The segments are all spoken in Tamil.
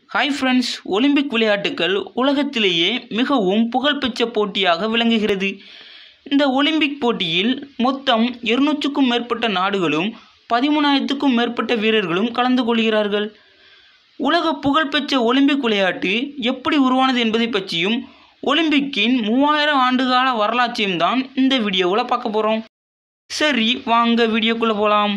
ஹாய் ஃப்ரெண்ட்ஸ் ஒலிம்பிக் விளையாட்டுகள் உலகத்திலேயே மிகவும் புகழ்பெற்ற போட்டியாக விளங்குகிறது இந்த ஒலிம்பிக் போட்டியில் மொத்தம் இருநூற்றுக்கும் மேற்பட்ட நாடுகளும் பதிமூணாயிரத்துக்கும் மேற்பட்ட வீரர்களும் கலந்து கொள்கிறார்கள் உலக புகழ்பெற்ற ஒலிம்பிக் விளையாட்டு எப்படி உருவானது என்பதை பற்றியும் ஒலிம்பிக்கின் மூவாயிரம் ஆண்டுகால வரலாற்றையும் தான் இந்த வீடியோவில் பார்க்க போகிறோம் சரி வாங்க வீடியோக்குள்ளே போகலாம்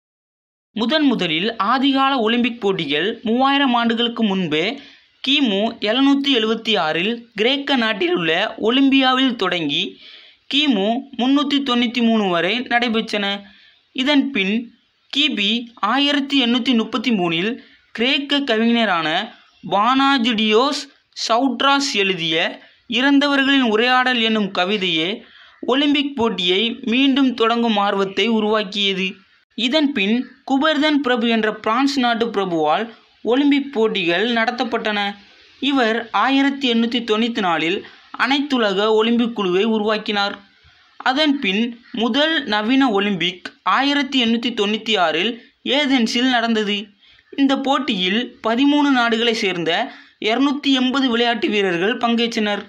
முதன் முதலில் ஆதிகால ஒலிம்பிக் போட்டிகள் மூவாயிரம் ஆண்டுகளுக்கு முன்பே கிமு எழுநூற்றி எழுபத்தி ஆறில் கிரேக்க நாட்டில் உள்ள ஒலிம்பியாவில் தொடங்கி கிமு முன்னூற்றி தொண்ணூற்றி மூணு வரை நடைபெற்றன இதன் பின் கிபி ஆயிரத்தி எண்ணூற்றி முப்பத்தி மூணில் கிரேக்க கவிஞரான பானாஜிடியோஸ் சவுட்ராஸ் எழுதிய இறந்தவர்களின் உரையாடல் என்னும் கவிதையே ஒலிம்பிக் போட்டியை மீண்டும் தொடங்கும் ஆர்வத்தை உருவாக்கியது இதன் பின் குபர்தன் பிரபு என்ற பிரான்ஸ் நாட்டு பிரபுவால் ஒலிம்பிக் போட்டிகள் நடத்தப்பட்டன இவர் ஆயிரத்தி எண்ணூற்றி தொண்ணூற்றி நாலில் அனைத்துலக ஒலிம்பிக் குழுவை உருவாக்கினார் அதன் பின் முதல் நவீன ஒலிம்பிக் ஆயிரத்தி எண்ணூற்றி தொண்ணூற்றி ஆறில் ஏதென்ஸில் நடந்தது இந்த போட்டியில் பதிமூணு நாடுகளை சேர்ந்த இரநூத்தி எண்பது விளையாட்டு வீரர்கள் பங்கேற்றனர்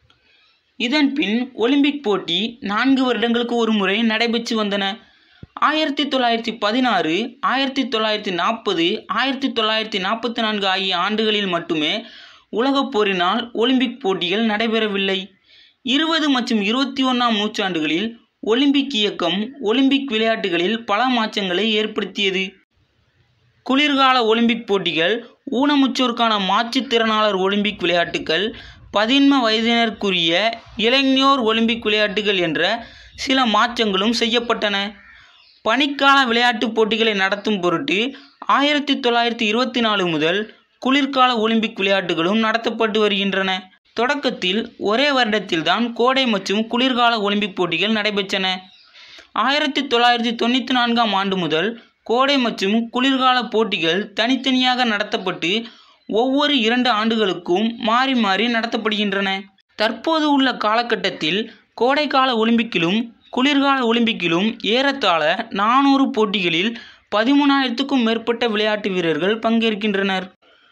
இதன் பின் ஒலிம்பிக் போட்டி நான்கு வருடங்களுக்கு ஒரு முறை நடைபெற்று வந்தன ஆயிரத்தி தொள்ளாயிரத்தி பதினாறு ஆயிரத்தி தொள்ளாயிரத்தி நாற்பது ஆயிரத்தி தொள்ளாயிரத்தி நாற்பத்தி நான்கு ஆகிய ஆண்டுகளில் மட்டுமே உலகப் போரினால் ஒலிம்பிக் போட்டிகள் நடைபெறவில்லை இருபது மற்றும் இருபத்தி ஒன்றாம் நூற்றாண்டுகளில் ஒலிம்பிக் இயக்கம் ஒலிம்பிக் விளையாட்டுகளில் பல மாற்றங்களை ஏற்படுத்தியது குளிர்கால ஒலிம்பிக் போட்டிகள் ஊனமுற்றோருக்கான மாற்றுத்திறனாளர் ஒலிம்பிக் விளையாட்டுகள் பதின்ம வயதினருக்குரிய இளைஞர் ஒலிம்பிக் விளையாட்டுகள் என்ற சில மாற்றங்களும் செய்யப்பட்டன பனிக்கால விளையாட்டுப் போட்டிகளை நடத்தும் பொருட்டு ஆயிரத்தி தொள்ளாயிரத்தி இருபத்தி நாலு முதல் குளிர்கால ஒலிம்பிக் விளையாட்டுகளும் நடத்தப்பட்டு வருகின்றன தொடக்கத்தில் ஒரே வருடத்தில்தான் கோடை மற்றும் குளிர்கால ஒலிம்பிக் போட்டிகள் நடைபெற்றன ஆயிரத்தி தொள்ளாயிரத்தி தொண்ணூற்றி நான்காம் ஆண்டு முதல் கோடை மற்றும் குளிர்கால போட்டிகள் தனித்தனியாக நடத்தப்பட்டு ஒவ்வொரு இரண்டு ஆண்டுகளுக்கும் மாறி மாறி நடத்தப்படுகின்றன தற்போது உள்ள காலகட்டத்தில் கோடைக்கால ஒலிம்பிக்கிலும் குளிர்கால ஒலிம்பிக்கிலும் ஏறத்தாழ நானூறு போட்டிகளில் பதிமூணாயிரத்துக்கும் மேற்பட்ட விளையாட்டு வீரர்கள் பங்கேற்கின்றனர்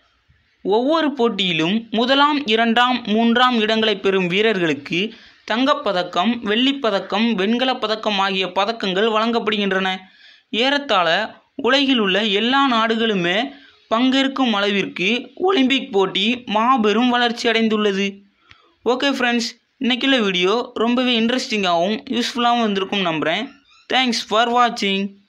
ஒவ்வொரு போட்டியிலும் முதலாம் இரண்டாம் மூன்றாம் இடங்களை பெறும் வீரர்களுக்கு தங்கப்பதக்கம் வெள்ளிப்பதக்கம் வெண்கலப் பதக்கம் ஆகிய பதக்கங்கள் வழங்கப்படுகின்றன ஏறத்தாழ உலகில் உள்ள எல்லா நாடுகளுமே பங்கேற்கும் அளவிற்கு ஒலிம்பிக் போட்டி மாபெரும் வளர்ச்சி அடைந்துள்ளது ஓகே ஃப்ரெண்ட்ஸ் இன்றைக்குள்ள வீடியோ ரொம்பவே இன்ட்ரெஸ்டிங்காகவும் யூஸ்ஃபுல்லாகவும் இருந்திருக்கும் நம்புகிறேன் தேங்க்ஸ் ஃபார் வாட்சிங்